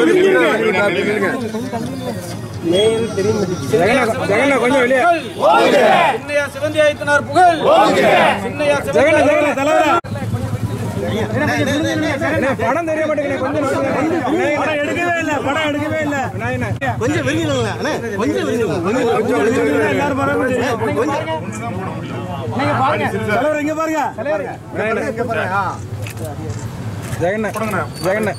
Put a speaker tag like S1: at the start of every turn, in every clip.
S1: ஜெகண்ணா கொஞ்சம் வெளியே
S2: சின்னையா சிவந்தி ஆயத்தினார் புகழ் சின்னையா
S1: ஜெகண்ணா
S2: சிவந்தி
S1: ஜெகண்ணா தலைவரா படம் தெரிய மாட்டேங்குது கொஞ்சம் படம் எடுக்கவே இல்ல படம் எடுக்கவே இல்ல
S3: கொஞ்சம் வெளியில அண்ணே கொஞ்சம் வெளியில கொஞ்சம் வெளியில
S1: எல்லாரும் தலைவர் இங்க பாருங்க ஜெகண்ணா ஜெகண்ணா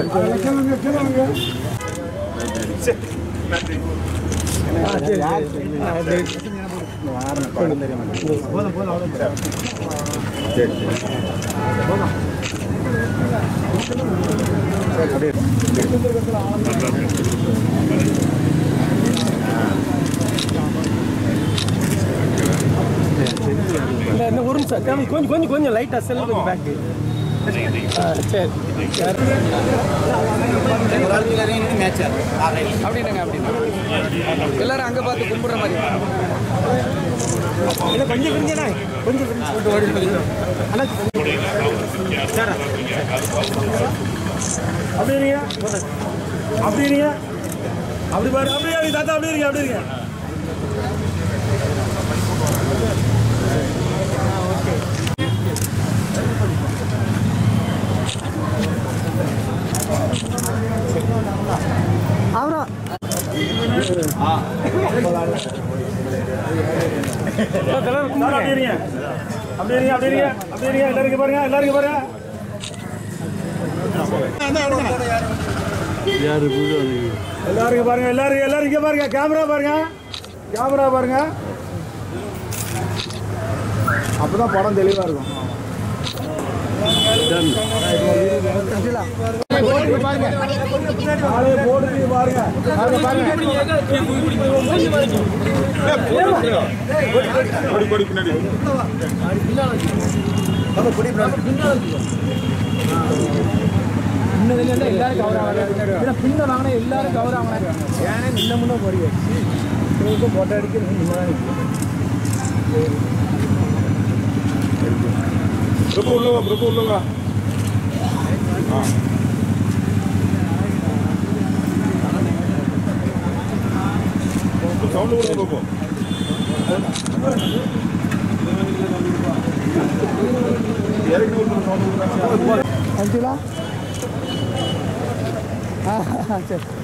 S3: இந்த ஒரு நிமிஷம் காமி, கொஞ்சம் கொஞ்சம் கொஞ்சம் லைட்டா செல்லு கொஞ்சம் பேக் சரி
S2: அப்படின்னாங்க அப்படின்னா எல்லாரும் அங்க பார்த்து கும்பிடுற மாதிரி
S3: இல்ல கொஞ்சம் கொஞ்சம் கொஞ்சம் கொஞ்சம் ஓடி அண்ணா
S1: அப்படி இருங்க அப்படி இருங்க அப்படி பாரு அப்படி இருங்க தாத்தா அப்படி இருங்க அப்படி இருங்க
S3: அவரா
S1: தாத்தா, அப்படி இருங்க அப்படி இருங்க அப்படி இருங்க அப்படி இருங்க எல்லாரும் இங்க பாருங்க எல்லாரும் இங்க பாருங்க எல்லாரும் இங்க பாருங்க எல்லாரும் எல்லாரும் இங்க பாருங்க கேமரா பாருங்க கேமரா பாருங்க அப்பதான் படம் தெளிவா இருக்கும் நாளைய போட்டு பாருங்க நாளைய பாருங்க
S2: எல்லாரும் கவர் ஆகிறாங்க பின்ன வாங்கினா எல்லாரும் கவர் ஆகிறாங்க
S1: ஏன்னா முன்ன முன்ன போறீங்க உங்களுக்கு போட்டோ அடிக்கிறது முன்னாடி பிரபு உள்ளவா பிரபு உள்ளவா சவுண்ட் கூட பிரபு
S3: அஞ்சுலா ஆ சரி